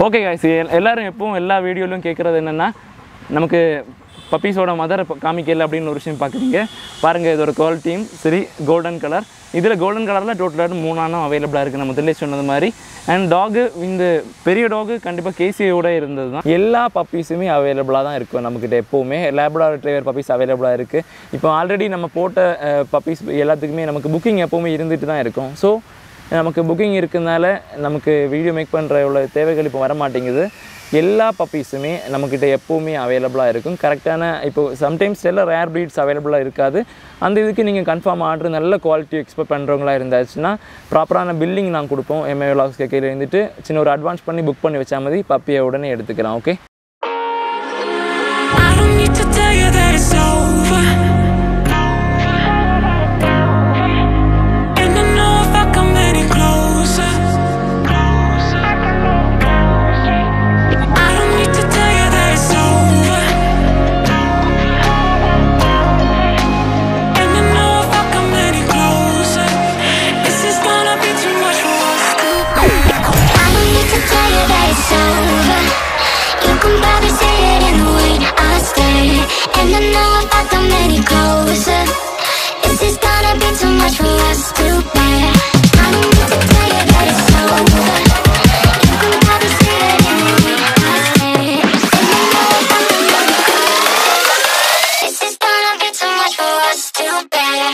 Okay guys எல்லாரும் எப்பவும் எல்லா வீடியோலையும் கேட்குறது என்னென்னா நமக்கு பப்பீஸோட மதரை காமிக்கல அப்படின்னு ஒரு விஷயம் பார்க்குறீங்க பாருங்கள் இதோட குவாலிட்டியும் சரி கோல்டன் கலர் இதில் கோல்டன் கலரில் டோட்டலாக மூணானும் அவைலபிளாக இருக்குது நம்ம முதல்ல சொன்னது மாதிரி அண்ட் டாகு இந்த பெரிய டாகு கண்டிப்பாக கேசியோட இருந்தது தான் எல்லா பப்பீஸுமே அவைலபிளாக தான் இருக்கும் நம்மக்கிட்ட எப்போவுமே லேப்டார் ட்ரைவர் பப்பீஸ் அவைலபிளாக இருக்குது இப்போ ஆல்ரெடி நம்ம போட்ட பப்பீஸ் எல்லாத்துக்குமே நமக்கு புக்கிங் எப்போவுமே இருந்துட்டு தான் இருக்கும் ஸோ நமக்கு புக்கிங் இருக்கிறதுனால நமக்கு வீடியோ மேக் பண்ணுற உள்ள தேவைகள் இப்போ வர மாட்டேங்குது எல்லா பப்பீஸுமே நம்மக்கிட்ட எப்போவுமே அவைலபிளாக இருக்கும் கரெக்டான இப்போ சம்டைம்ஸ் எல்லாம் ரேர் ப்ரீட்ஸ் அவைலபிளாக இருக்காது அந்த இதுக்கு நீங்கள் கன்ஃபார்ம் ஆர்டர் நல்ல குவாலிட்டி எக்ஸ்பெக்ட் பண்ணுறவங்களா இருந்தாச்சுன்னா ப்ராப்பரான பில்லிங் நான் கொடுப்போம் எம்ஏ விலாக்ஸ் கேக்கையில் இருந்துட்டு சின்ன ஒரு அட்வான்ஸ் பண்ணி புக் பண்ணி வச்சா மாதிரி பப்பியை உடனே எடுத்துக்கலாம் okay I don't need to tell you that it's over. And I know if I come any closer. I don't need to tell you that it's over. And I know if I come any closer, this is gonna be too much for us to I don't need to tell you that it's over. You can probably see it in the way I stare. And I know if I come any closer, this is gonna be too much for us to bear. I don't need to tell you that it's over. You can probably see it in the way I stare. And I know if I come any closer, this is gonna be too much for us to bear.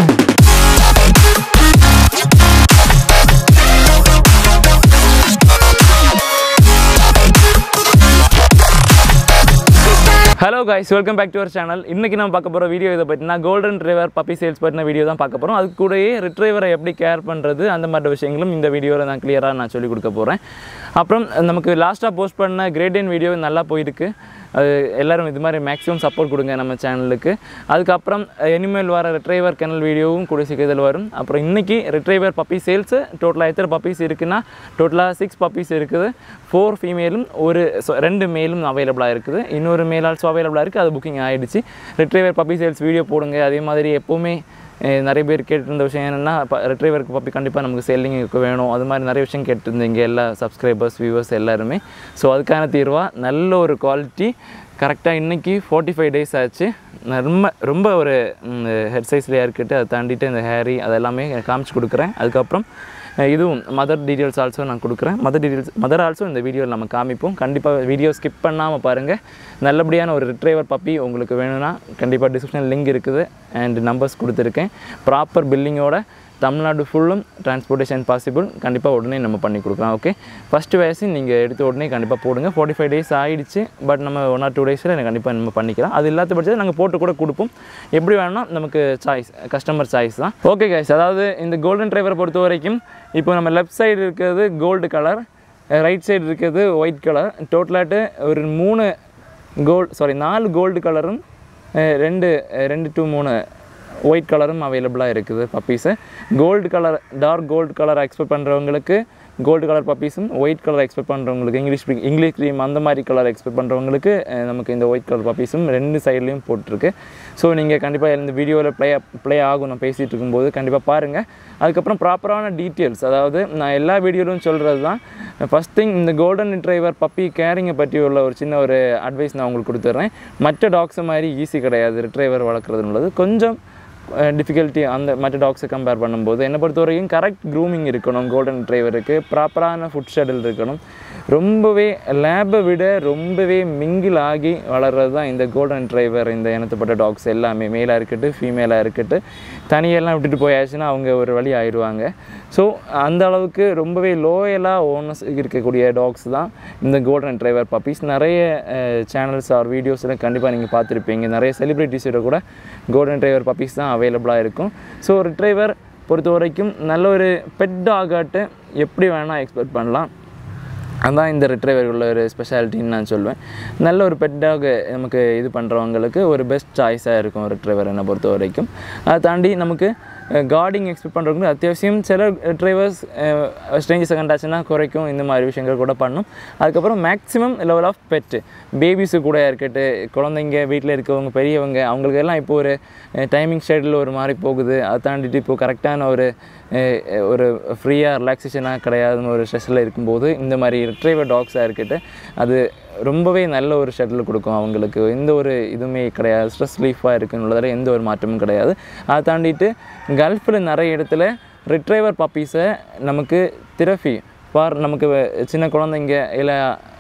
Hello guys welcome back to our channel இன்றைக்கி நம்ம பார்க்க போகிற video இதை பற்றினா golden retriever puppy sales பற்றின video தான் பார்க்க போகிறோம் அது கூடயே ரிட்ரைவரை எப்படி கேர் பண்ணுறது அந்த மாதிரி விஷயங்களும் இந்த வீடியோவில் நான் கிளியராக நான் சொல்லிக் கொடுக்க போகிறேன் அப்புறம் நமக்கு லாஸ்ட்டாக போஸ்ட் பண்ண கிரேடியன் வீடியோ நல்லா போயிருக்கு அது எல்லாரும் இது மாதிரி மேக்ஸிமம் சப்போர்ட் கொடுங்க நம்ம சேனலுக்கு அதுக்கப்புறம் இனிமேல் வர ரிட்ரைவர் கெனல் வீடியோவும் கூட சீக்கிரத்தில் வரும் அப்புறம் இன்றைக்கி ரிட்ரைவர் பப்பி சேல்ஸு டோட்டலாக எத்தனை பப்பீஸ் இருக்குன்னா டோட்டலாக சிக்ஸ் பப்பீஸ் இருக்குது ஃபோர் ஃபீமேலும் ஒரு so, ரெண்டு மேலும் அவைலபிளாக இருக்குது இன்னொரு மேல் ஆல்சோ அவைலபிளாக இருக்குது அது புக்கிங் ஆகிடுச்சு ரிட்ரைவர் பப்பி சேல்ஸ் வீடியோ போடுங்க அதே மாதிரி எப்போவுமே அஹ், நிறைய பேர் கேட்டிருந்த விஷயம் என்னென்னா ரிட்ரைவருக்கு பப்பி கண்டிப்பாக நமக்கு செல்லிங்க்கு வேணும் அது மாதிரி நிறைய விஷயம் கேட்டிருந்தீங்க எல்லா சப்ஸ்கிரைபர்ஸ் வியூவர்ஸ் எல்லாருமே ஸோ அதுக்கான தீர்வாக நல்ல ஒரு குவாலிட்டி கரெக்டாக இன்றைக்கி ஃபார்ட்டி ஃபைவ் டேஸ் ஆச்சு நான் ரொம்ப ரொம்ப ஒரு ஹெட் சைஸ்லேயே இருக்கட்டு அதை தாண்டிட்டு இந்த ஹேரி அதெல்லாமே காமிச்சு கொடுக்குறேன் அதுக்கப்புறம் அஹ் இதுவும் மதர் டீட்டெயில்ஸ் ஆல்சோ நான் கொடுக்குறேன் மதர் டீட்டெயில்ஸ் மதர் ஆல்சோ இந்த வீடியோவில் நம்ம காமிப்போம் கண்டிப்பாக வீடியோ ஸ்கிப் பண்ணாமல் பாருங்கள் நல்லபடியான ஒரு ரிட்ரைவர் பப்பி உங்களுக்கு வேணும்னா கண்டிப்பாக டிஸ்கிரிப்ஷன் லிங்க் இருக்குது அண்ட் நம்பர்ஸ் கொடுத்துருக்கேன் ப்ராப்பர் பில்லிங்கோட தமிழ்நாடு ஃபுல்லும் டிரான்ஸ்போர்ட்டேஷன் பாசிபிள் கண்டிப்பாக உடனே நம்ம பண்ணி கொடுக்கலாம் ஓகே ஃபஸ்ட்டு வேக்சின் நீங்கள் எடுத்த உடனே கண்டிப்பாக போடுங்க ஃபார்ட்டி ஃபைவ் டேஸ் ஆகிடுச்சு பட் நம்ம ஒன் ஆர் டூ டேஸில் கண்டிப்பாக நம்ம பண்ணிக்கலாம் அது இல்லாத பட்சத்தில் நாங்கள் போட்டு கூட கொடுப்போம் எப்படி வேணும்னா நமக்கு சாய்ஸ் கஸ்டமர் சாய்ஸ் தான் ஓகே கைஸ் அதாவது இந்த கோல்டன் டிரைவரை பொறுத்த வரைக்கும் இப்போ நம்ம லெஃப்ட் சைடு இருக்கிறது கோல்டு கலர் ரைட் சைடு இருக்கிறது ஒயிட் கலர் டோட்டலாட்டு ஒரு மூணு கோல்டு சாரி நாலு கோல்டு கலரும் அஹ் ரெண்டு அஹ் ரெண்டு டு மூணு ஒயிட் கலரும் அவைலபிளாக இருக்குது பப்பீஸு gold colour dark gold colour expect பண்ணுறவங்களுக்கு கோல்டு கலர் பப்பீஸும் ஒயிட் கலர் எக்ஸ்பெக்ட் பண்ணுறவங்களுக்கு இங்கிலீஷ் பி- இங்கிலீஷ் க்ரீம் அந்த மாதிரி கலர் எக்ஸ்பெக்ட் பண்ணுறவங்களுக்கு அஹ், நமக்கு இந்த ஒயிட் கலர் பப்பீஸும் ரெண்டு சைட்லேயும் போட்டிருக்கு ஸோ நீங்கள் கண்டிப்பாக இந்த வீடியோவில் ப்ளே ப்ளே ஆகும் நான் பேசிகிட்டு இருக்கும்போது கண்டிப்பாக பாருங்கள் அதுக்கப்புறம் ப்ராப்பரான டீட்டெயில்ஸ் அதாவது நான் எல்லா வீடியோலும் சொல்கிறது தான் ஃபஸ்ட் திங் இந்த கோல்டன் ரிட்ரைவர் பப்பி கேரிங்கை பற்றி உள்ள ஒரு சின்ன ஒரு அட்வைஸ் நான் உங்களுக்கு கொடுத்துட்றேன் மற்ற டாக்ஸை மாதிரி ஈஸி கிடையாது ரிட்ரைவர் வளர்க்குறதுன்றது கொஞ்சம் டிஃபிகல்ட்டி அந்த மற்ற டாக்ஸை கம்பேர் பண்ணும்போது என்னை பொறுத்த வரைக்கும் கரெக்ட் க்ரூமிங் இருக்கணும் கோல்டன் டிரைவருக்கு ப்ராப்பரான ஃபுட் ஷெடியூல் இருக்கணும் ரொம்பவே லேபை விட ரொம்பவே மிங்கிள் ஆகி வளர்கிறது தான் இந்த கோல்டன் டிரைவர் இந்த இனத்துப்பட்ட டாக்ஸ் எல்லாமே மேலாக இருக்கட்டும் ஃபீமேலாக இருக்கட்டும் தனியெல்லாம் விட்டுட்டு போயாச்சுன்னா அவங்க ஒரு வழி ஆயிடுவாங்க ஸோ அந்த அளவுக்கு ரொம்பவே லோயலாக ஓனர்ஸ் இருக்கக்கூடிய டாக்ஸ் தான் இந்த கோல்டன் டிரைவர் பப்பீஸ் நிறைய சேனல்ஸ் ஆர் வீடியோஸில் கண்டிப்பாக நீங்கள் பார்த்துருப்பீங்க நிறைய செலிப்ரிட்டிஸோட கூட கோல்டன் டிரைவர் பப்பீஸ் தான் அவைலபிளாக இருக்கும் ஸோ ஒரு டிரைவர் பொறுத்த வரைக்கும் நல்ல ஒரு பெட் டாகாட்டு எப்படி வேணால் எக்ஸ்பெக்ட் பண்ணலாம் அதான் இந்த ரிட்ரைவர் உள்ள ஒரு ஸ்பெஷாலிட்டின்னு நான் சொல்லுவேன் நல்ல ஒரு பெட் டாக் நமக்கு இது பண்ணுறவங்களுக்கு ஒரு பெஸ்ட் சாய்ஸாக இருக்கும் ரிட்ரைவர் என்னை பொறுத்த வரைக்கும் அதை தாண்டி நமக்கு கார்டிங் எக்ஸ்பெக்ட் பண்ணுறவங்க அத்தியாவசியம் சில டிரைவர்ஸ் ஸ்ட்ரேஞ்சஸ் கண்டாச்சுன்னா குறைக்கும் இந்த மாதிரி விஷயங்கள் கூட பண்ணும் அதுக்கப்புறம் maximum level of pet babies கூட இருக்கட்டும் குழந்தைங்க வீட்டில் இருக்கவங்க பெரியவங்க அவங்களுக்கு எல்லாம் இப்போ ஒரு டைமிங் ஷெடியூல் ஒரு மாதிரி போகுது அதை தாண்டிட்டு இப்போ கரெக்டான ஒரு அஹ், ஒரு ஃப்ரீயாக ரிலாக்ஸேஷனாக கிடையாதுன்னு ஒரு ஸ்ட்ரெஸ்ஸில் இருக்கும்போது இந்த மாதிரி ரிட்ரைவர் டாக்ஸாக இருக்கட்டும் அது ரொம்பவே நல்ல ஒரு ஷெட்டில் கொடுக்கும் அவங்களுக்கு எந்த ஒரு இதுவுமே கிடையாது ஸ்ட்ரெஸ் ரிலீஃபாக இருக்குன்றதில் எந்த ஒரு மாற்றமும் கிடையாது அதை தாண்டிட்டு கல்ஃபில் நிறைய இடத்துல ரிட்ரைவர் பப்பீஸை நமக்கு திரஃபி ஃபார் நமக்கு சின்ன குழந்தைங்க இல்லை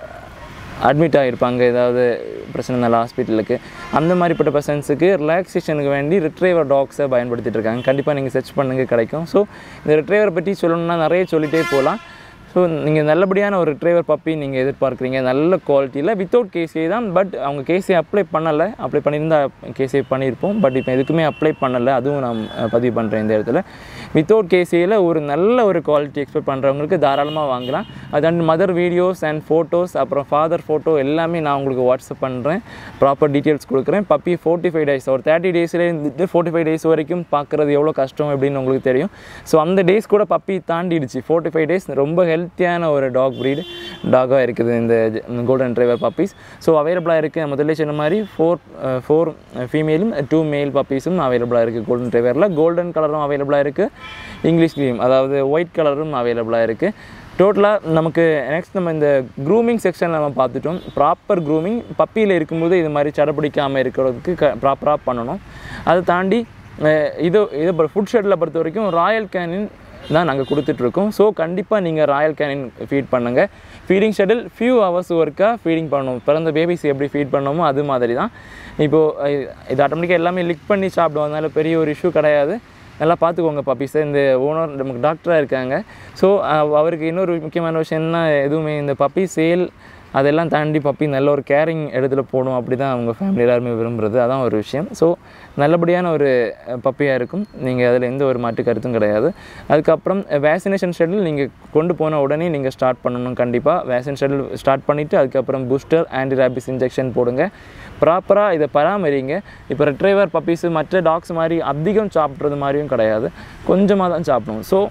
அட்மிட் ஆகிருப்பாங்க ஏதாவது பிரச்சனை இருந்தாலும் ஹாஸ்பிட்டலுக்கு அந்த மாதிரிப்பட்ட பர்சன்ஸுக்கு ரிலாக்ஸேஷனுக்கு வேண்டி ரிட்ரைவர் டாக்ஸை பயன்படுத்திட்டு இருக்காங்க கண்டிப்பாக நீங்கள் சர்ச் பண்ணுங்க கிடைக்கும் ஸோ இந்த ரிட்ரைவரை பற்றி சொல்லணும்னா நிறைய சொல்லிகிட்டே போகலாம் ஸோ நீங்கள் நல்லபடியான ஒரு ரிட்ரைவர் பப்பி நீங்கள் எதிர்பார்க்குறீங்க நல்ல குவாலிட்டியில் வித்தவுட் கேசிஐ தான் பட் அவங்க கேசிஐ அப்ளை பண்ணலை அப்ளை பண்ணியிருந்தா கேசிஐ பண்ணியிருப்போம் பட் இப்போ எதுக்குமே அப்ளை பண்ணலை அதுவும் நான் அஹ், பதிவு பண்ணுறேன் இந்த இடத்துல வித்தவுட் கேசிஐயில் ஒரு நல்ல ஒரு குவாலிட்டி எக்ஸ்பெக்ட் பண்ணுறவங்களுக்கு தாராளமாக வாங்கலாம் and mother videos and photos அப்புறம் ஃபாதர் ஃபோட்டோ எல்லாமே நான் உங்களுக்கு வாட்ஸ்அப் பண்ணுறேன் ப்ராப்பர் டீட்டெயில்ஸ் கொடுக்குறேன் பப்பி ஃபோர்ட்டி ஃபைவ் டேஸ் ஒரு தேர்ட்டி டேஸில் இருந்துட்டு ஃபோர்ட்டி ஃபைவ் டேஸ் வரைக்கும் பார்க்குறது எவ்வளோ கஷ்டம் அப்படின்னு உங்களுக்கு தெரியும் ஸோ அந்த டேஸ் கூட பப்பி தாண்டிடுச்சு ஃபோர்ட்டி ஃபைவ் டேஸ் ரொம்ப ஹெல்த்தியான ஒரு டாக் ப்ரீடு டாகாக இருக்குது இந்த கோல்டன் டிரைவர் பப்பீஸ் ஸோ அவைலபிளாக இருக்குது முதல்ல சொன்ன மாதிரி ஃபோர் ஃபோர் ஃபீமேலும் டூ மேல் பப்பீஸும் அவைலபிளாக இருக்குது கோல்டன் டிரைவரில் கோல்டன் கலரும் அவைலபிளாக இருக்குது இங்கிலீஷ்லேயும் அதாவது ஒயிட் கலரும் அவைலபிளாக இருக்குது டோட்டலாக நமக்கு நெக்ஸ்ட் நம்ம இந்த க்ரூமிங் செக்ஷன் நம்ம பார்த்துட்டோம் ப்ராப்பர் க்ரூமிங் பப்பியில் இருக்கும்போது இது மாதிரி சடப்பிடிக்காமல் இருக்கிறதுக்கு க ப்ராப்பராக பண்ணணும் அதை தாண்டி அஹ், இது இது ஃபுட் ஷெட்டில் பொறுத்த வரைக்கும் ராயல் கேனின் தான் நாங்கள் கொடுத்துட்ருக்கோம் ஸோ கண்டிப்பாக நீங்கள் ராயல் கேனின் ஃபீட் பண்ணுங்கள் ஃபீடிங் ஷெடியூல் ஃபியூ ஹவர்ஸ் ஒர்க்காக ஃபீடிங் பண்ணணும் பிறந்த பேபிஸ் எப்படி ஃபீட் பண்ணணுமோ அது மாதிரி தான் இப்போது இது ஆட்டோமேட்டிக்காக எல்லாமே லிக் பண்ணி சாப்பிடுவோம் அதனால பெரிய ஒரு இஷ்யூ கிடையாது நல்லா பார்த்துக்கோங்க பப்பீஸை இந்த ஓனர் நமக்கு டாக்டராக இருக்காங்க ஸோ அவருக்கு இன்னொரு முக்கியமான விஷயம்னா எதுவுமே இந்த பப்பி சேல் அதெல்லாம் தாண்டி பப்பி நல்ல ஒரு கேரிங் இடத்துல போகணும் அப்படி தான் அவங்க ஃபேமிலி எல்லாருமே விரும்புகிறது அதான் ஒரு விஷயம் ஸோ நல்லபடியான ஒரு பப்பியாக இருக்கும் நீங்கள் அதில் எந்த ஒரு மாற்று கருத்தும் கிடையாது அதுக்கப்புறம் வேக்சினேஷன் ஷெட்யூல் நீங்கள் கொண்டு போன உடனே நீங்கள் ஸ்டார்ட் பண்ணணும் கண்டிப்பாக வேக்சின் ஷெட்யூல் ஸ்டார்ட் பண்ணிவிட்டு அதுக்கப்புறம் பூஸ்டர் ஆன்டி ரேபிஸ் இன்ஜெக்ஷன் போடுங்க ப்ராப்பராக இதை பராமரிங்க இப்போ ரெட்ரைவர் பப்பீஸு மற்ற டாக்ஸ் மாதிரி அதிகம் சாப்பிட்றது மாதிரியும் கிடையாது கொஞ்சமாக தான் சாப்பிடணும் ஸோ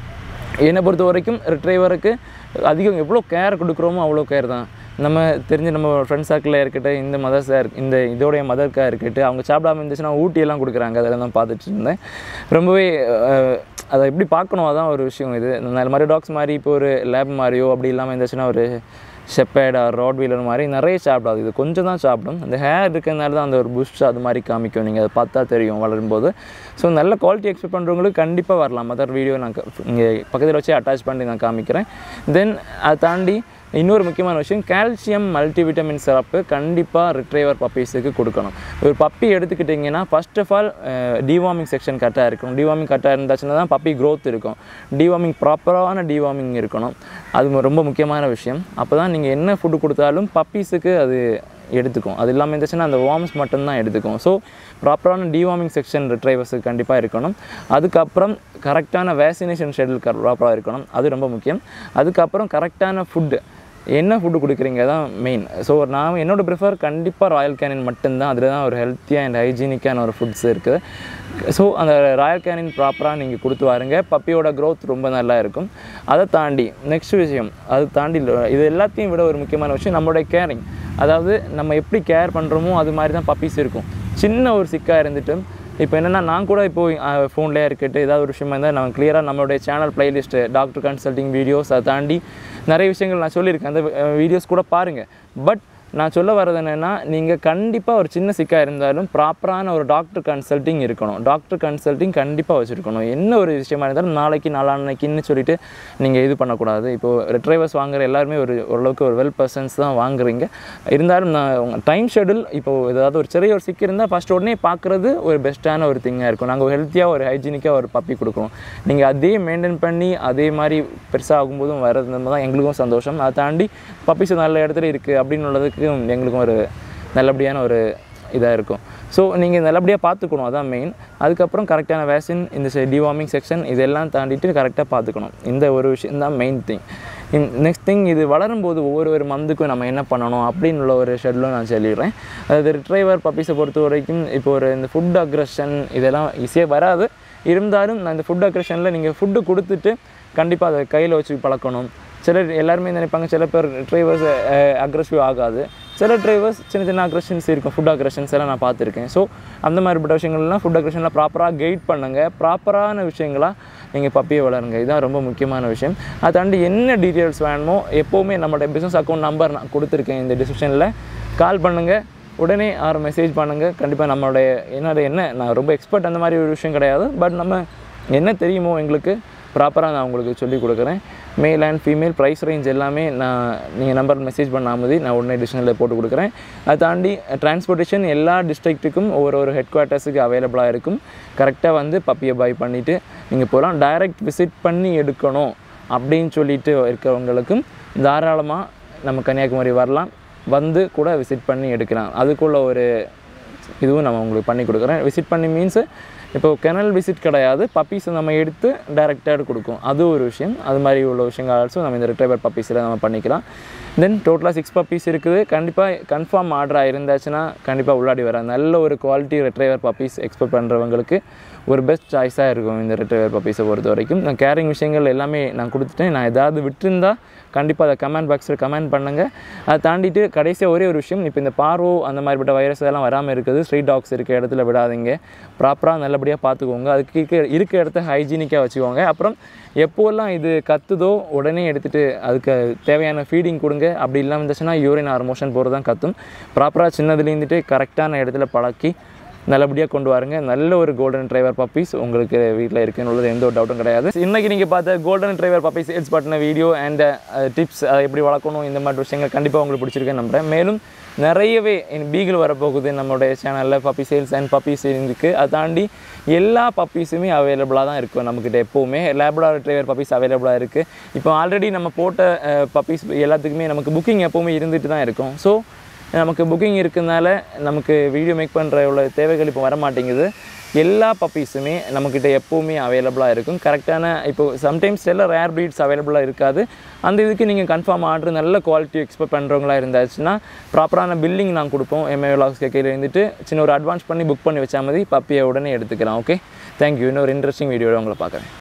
என்னை பொறுத்த வரைக்கும் ரிட்ரைவருக்கு அதிகம் எவ்வளோ கேர் கொடுக்குறோமோ அவ்வளோ கேர் தான் நம்ம தெரிஞ்ச நம்ம ஃப்ரெண்ட் சர்க்கிளில் இருக்கட்டும் இந்த மதர்ஸாக இருக்கு இந்த இதோடைய மதர்க்காக இருக்கட்டும் அவங்க சாப்பிடாம இருந்துச்சுன்னா ஊட்டியெல்லாம் கொடுக்குறாங்க அதெல்லாம் தான் பார்த்துட்டு இருந்தேன் ரொம்பவே அஹ், அதை எப்படி பார்க்கணும் அதான் ஒரு விஷயம் இது இந்த மாதிரி டாக்ஸ் மாதிரி இப்போ ஒரு லேப் மாதிரியோ அப்படி இல்லாமல் இருந்துச்சுன்னா ஒரு ஷெப்பேடா ராட் வீலர் மாதிரி நிறைய சாப்பிடாது இது கொஞ்சம் தான் சாப்பிடும் அந்த ஹேர் இருக்கிறதுனால தான் அந்த ஒரு புஷ் அது மாதிரி காமிக்கும் நீங்கள் அதை பார்த்தா தெரியும் வளரும்போது ஸோ நல்ல குவாலிட்டி எக்ஸ்பெக்ட் பண்ணுறவங்களுக்கு கண்டிப்பாக வரலாம் மதர் வீடியோ நான் இங்கே பக்கத்தில் வச்சு அட்டாச் பண்ணி நான் காமிக்கிறேன் தென் அதை தாண்டி இன்னொரு முக்கியமான விஷயம் கால்சியம் மல்டிவிட்டமின் சிறப்பு கண்டிப்பாக ரிட்ரைவர் பப்பீஸுக்கு கொடுக்கணும் ஒரு பப்பி எடுத்துக்கிட்டிங்கன்னா first of all deworming section கரெக்டாக இருக்கணும் டிவார்மிங் கரெக்டாக இருந்துச்சுன்னா தான் பப்பி growth இருக்கும் டிவார்மிங் ப்ராப்பரான டிவார்மிங் இருக்கணும் அது ரொம்ப முக்கியமான விஷயம் அப்போ தான் நீங்கள் என்ன ஃபுட்டு கொடுத்தாலும் பப்பீஸுக்கு அது எடுத்துக்கும் அது இல்லாமல் இருந்துச்சுன்னா அந்த வார்ம்ஸ் மட்டும்தான் எடுத்துக்கும் ஸோ ப்ராப்பரான டிவார்மிங் செக்ஷன் ரிட்ரைவர்ஸுக்கு கண்டிப்பாக இருக்கணும் அதுக்கப்புறம் கரெக்டான வேக்சினேஷன் ஷெட்யூல் ப்ராப்பராக இருக்கணும் அது ரொம்ப முக்கியம் அதுக்கப்புறம் கரெக்டான ஃபுட்டு என்ன ஃபுட்டு கொடுக்குறீங்க தான் மெயின் ஸோ நான் என்னோட ப்ரிஃபர் கண்டிப்பாக ராயல் கேனின் மட்டும்தான் அதில் தான் ஒரு ஹெல்த்தியாக அண்ட் ஹைஜீனிக்கான ஒரு ஃபுட்ஸ் இருக்குது ஸோ அந்த ராயல் கேனின் ப்ராப்பராக நீங்கள் கொடுத்து வாருங்க பப்பியோட growth ரொம்ப நல்லா இருக்கும் அதை தாண்டி நெக்ஸ்ட் விஷயம் அது தாண்டி இது எல்லாத்தையும் விட ஒரு முக்கியமான விஷயம் நம்மளுடைய கேரிங் அதாவது நம்ம எப்படி கேர் பண்ணுறோமோ அது மாதிரி தான் பப்பீஸ் இருக்கும் சின்ன ஒரு சிக்காக இருந்துட்டு இப்போ என்னென்னா நான் கூட இப்போ ஃபோன்லேயே இருக்கட்டும் ஏதாவது ஒரு விஷயமா இருந்தால் நான் கிளியராக நம்மளுடைய channel playlist doctor consulting videos அதை தாண்டி நிறைய விஷயங்கள் நான் சொல்லியிருக்கேன் அந்த வீடியோஸ் கூட பாருங்கள் பட் நான் சொல்ல வர்றது என்னென்னா நீங்கள் கண்டிப்பாக ஒரு சின்ன சிக்காக இருந்தாலும் ப்ராப்பரான ஒரு டாக்டர் கன்சல்டிங் இருக்கணும் டாக்டர் கன்சல்டிங் கண்டிப்பாக வச்சுருக்கணும் என்ன ஒரு விஷயமா இருந்தாலும் நாளைக்கு நாளான்னைக்குன்னு சொல்லிட்டு நீங்கள் இது பண்ணக்கூடாது இப்போது ரிட்ரைவர்ஸ் வாங்குற எல்லாருமே ஒரு ஓரளவுக்கு ஒரு வெல் பர்சன்ஸ் தான் வாங்குறீங்க இருந்தாலும் நான் உங்கள் டைம் ஷெடியூல் இப்போ ஏதாவது ஒரு சிறிய ஒரு சிக்கு இருந்தால் ஃபஸ்ட் உடனே பார்க்குறது ஒரு பெஸ்ட்டான ஒரு திங்காக இருக்கும் நாங்கள் ஹெல்த்தியாக ஒரு ஹைஜீனிக்காக ஒரு பப்பி கொடுக்குறோம் நீங்கள் அதே மெயின்டைன் பண்ணி அதே மாதிரி பெருசாக ஆகும்போதும் வர்றது தான் எங்களுக்கும் சந்தோஷம் அதை தாண்டி பப்பீஸ் நல்ல இடத்துல இருக்குது அப்படின்னு உள்ளதுக்கு எங்களுக்கும் ஒரு நல்லபடியான ஒரு இதாக இருக்கும் ஸோ நீங்கள் நல்லபடியாக பார்த்துக்கணும் அதான் மெயின் அதுக்கப்புறம் கரெக்டான வேக்சின் இந்த டிவார்மிங் செக்ஷன் இதெல்லாம் தாண்டிட்டு கரெக்டாக பார்த்துக்கணும் இந்த ஒரு விஷயம் தான் மெயின் திங் நெக்ஸ்ட் திங் இது வளரும்போது ஒவ்வொரு ஒரு மந்த்துக்கும் நம்ம என்ன பண்ணணும் அப்படின்னு உள்ள ஒரு ஷெட்யூலும் நான் சொல்லிடுறேன் அதாவது ரிட்ரைவர் பப்பீஸை பொறுத்த வரைக்கும் இப்போ ஒரு இந்த ஃபுட் அக்ரஷன் இதெல்லாம் ஈஸியாக வராது இருந்தாலும் நான் இந்த ஃபுட் அக்ரஷனில் நீங்கள் ஃபுட்டு கொடுத்துட்டு கண்டிப்பாக அதை கையில் வச்சு பழக்கணும் சிலர் எல்லாருமே நினைப்பாங்க சில பேர் டிரைவர்ஸ் அக்ரஸிவ் ஆகாது சில டிரைவர்ஸ் சின்ன சின்ன அக்ரஷன்ஸ் இருக்கும் ஃபுட் அக்ரஷன்ஸ் எல்லாம் நான் பார்த்துருக்கேன் ஸோ அந்த மாதிரிப்பட்ட விஷயங்கள்லாம் ஃபுட் அக்ரஷனில் ப்ராப்பராக கைட் பண்ணுங்கள் ப்ராப்பரான விஷயங்களாக நீங்கள் பப்பியை வளருங்க இதுதான் ரொம்ப முக்கியமான விஷயம் அதை தாண்டி என்ன டீட்டெயில்ஸ் வேணுமோ எப்போவுமே நம்மளோட பிஸ்னஸ் அக்கௌண்ட் நம்பர் நான் கொடுத்துருக்கேன் இந்த டிஸ்கிரிப்ஷனில் கால் பண்ணுங்கள் உடனே ஆறு மெசேஜ் பண்ணுங்கள் கண்டிப்பாக நம்மளுடைய என்னோட என்ன நான் ரொம்ப எக்ஸ்பர்ட் அந்த மாதிரி ஒரு விஷயம் கிடையாது பட் நம்ம என்ன தெரியுமோ எங்களுக்கு ப்ராப்பராக நான் உங்களுக்கு சொல்லிக் கொடுக்குறேன் male and female price range எல்லாமே நான் நீங்கள் நம்பர் மெசேஜ் பண்ணாமதி நான் உடனே டிஸ்கிரிப்ஷனில் போட்டு கொடுக்குறேன் அதை தாண்டி டிரான்ஸ்போர்ட்டேஷன் எல்லா டிஸ்ட்ரிக்ட்டுக்கும் ஒவ்வொரு ஒரு ஹெட் குவார்ட்டர்ஸுக்கு அவைலபிளாக இருக்கும் கரெக்டாக வந்து பப்பியை பாய் பண்ணிவிட்டு நீங்கள் போகலாம் டைரக்ட் விசிட் பண்ணி எடுக்கணும் அப்படின்னு சொல்லிட்டு இருக்கிறவங்களுக்கும் தாராளமாக நம்ம கன்னியாகுமரி வரலாம் வந்து கூட விசிட் பண்ணி எடுக்கலாம் அதுக்குள்ள ஒரு இதுவும் நம்ம உங்களுக்கு பண்ணி கொடுக்குறேன் விசிட் பண்ணி மீன்ஸு இப்போ கெனல் விசிட் கிடையாது பப்பீஸை நம்ம எடுத்து டைரெக்டாக கொடுக்கும் அது ஒரு விஷயம் அது மாதிரி உள்ள விஷயங்கள் ஆல்சோ நம்ம இந்த ரிட்ரைவர் பப்பீஸில் நம்ம பண்ணிக்கலாம் தென் டோட்டலாக சிக்ஸ் பப்பீஸ் இருக்குது கண்டிப்பாக கன்ஃபார்ம் ஆர்டராக இருந்தாச்சுன்னா கண்டிப்பாக உள்ளாடி வர நல்ல ஒரு குவாலிட்டி ரிட்ரைவர் பப்பீஸ் எக்ஸ்பெக்ட் பண்ணுறவங்களுக்கு ஒரு பெஸ்ட் சாய்ஸாக இருக்கும் இந்த ரிட்ரைவர் பப்பீஸை பொறுத்த வரைக்கும் நான் கேரிங் விஷயங்கள் எல்லாமே நான் கொடுத்துட்டேன் நான் ஏதாவது விட்டுருந்தா கண்டிப்பாக அதை கமெண்ட் பாக்ஸில் கமெண்ட் பண்ணுங்கள் அதை தாண்டிட்டு கடைசியாக ஒரே ஒரு விஷயம் இப்போ இந்த பார்வோ அந்த மாதிரிப்பட்ட வைரஸ் எல்லாம் வராமல் இருக்குது ஸ்ட்ரீட் டாக்ஸ் இருக்க இடத்துல விடாதீங்க ப்ராப்பராக நல்லபடியாக பார்த்துக்கோங்க அதுக்கு இருக்க இருக்க இடத்த ஹைஜீனிக்காக வச்சுக்கோங்க அப்புறம் எப்போல்லாம் இது கத்துதோ உடனே எடுத்துகிட்டு அதுக்கு தேவையான ஃபீடிங் கொடுங்க அப்படி இல்லாமல் இருந்துச்சுன்னா யூரின் ஆர் மோஷன் போகிறது தான் கத்தும் ப்ராப்பராக சின்னதுலேருந்துட்டு கரெக்டான இடத்துல பழக்கி நல்லபடியாக கொண்டு வாருங்க நல்ல ஒரு கோல்டன் டிரைவர் பப்பீஸ் உங்களுக்கு வீட்டில் இருக்குன்னு உள்ளது எந்த ஒரு டவுட்டும் கிடையாது இன்றைக்கி நீங்கள் பார்த்த கோல்டன் டிரைவர் பப்பீஸ் சேல்ஸ் பட்டின வீடியோ அண்ட் டிப்ஸ் அதை எப்படி வளர்க்கணும் இந்த மாதிரி விஷயங்கள் கண்டிப்பாக உங்களுக்கு பிடிச்சிருக்குன்னு நம்புகிறேன் மேலும் நிறையவே பீகிள் வரப்போகுது நம்மளுடைய சேனலில் பப்பி சேல்ஸ் அண்ட் பப்பீஸ் இருக்குது அதை தாண்டி எல்லா பப்பீஸுமே அவைலபிளாக தான் இருக்கும் நம்மக்கிட்ட எப்போவுமே லேப்டார் டிரைவர் பப்பீஸ் அவைலபிளாக இருக்குது இப்போ ஆல்ரெடி நம்ம போட்ட பப்பீஸ் எல்லாத்துக்குமே நமக்கு புக்கிங் எப்போவுமே இருந்துட்டு தான் இருக்கும் ஸோ நமக்கு புக்கிங் இருக்கிறதுனால நமக்கு வீடியோ மேக் பண்ணுற உள்ள தேவைகள் இப்போ வர மாட்டேங்குது எல்லா பப்பீஸுமே நம்மக்கிட்ட எப்போவுமே அவைலபிளாக இருக்கும் கரெக்டான இப்போ சம்டைம்ஸ் சில ரேர் ப்ரீட்ஸ் அவைலபிளாக இருக்காது அந்த இதுக்கு நீங்கள் கன்ஃபார்ம் ஆர்டர் நல்ல குவாலிட்டி எக்ஸ்பெக்ட் பண்ணுறவங்களா இருந்தாச்சுன்னா ப்ராப்பரான பில்லிங் நான் கொடுப்போம் எம்ஏ விலாக்ஸ் கேக்கையில் இருந்துட்டு சின்ன ஒரு அட்வான்ஸ் பண்ணி புக் பண்ணி வச்சா மாதிரி பப்பியை உடனே எடுத்துக்கலாம் ஓகே தேங்க்யூ இன்னொரு இன்ட்ரெஸ்டிங் வீடியோவில் உங்களை பார்க்குறேன்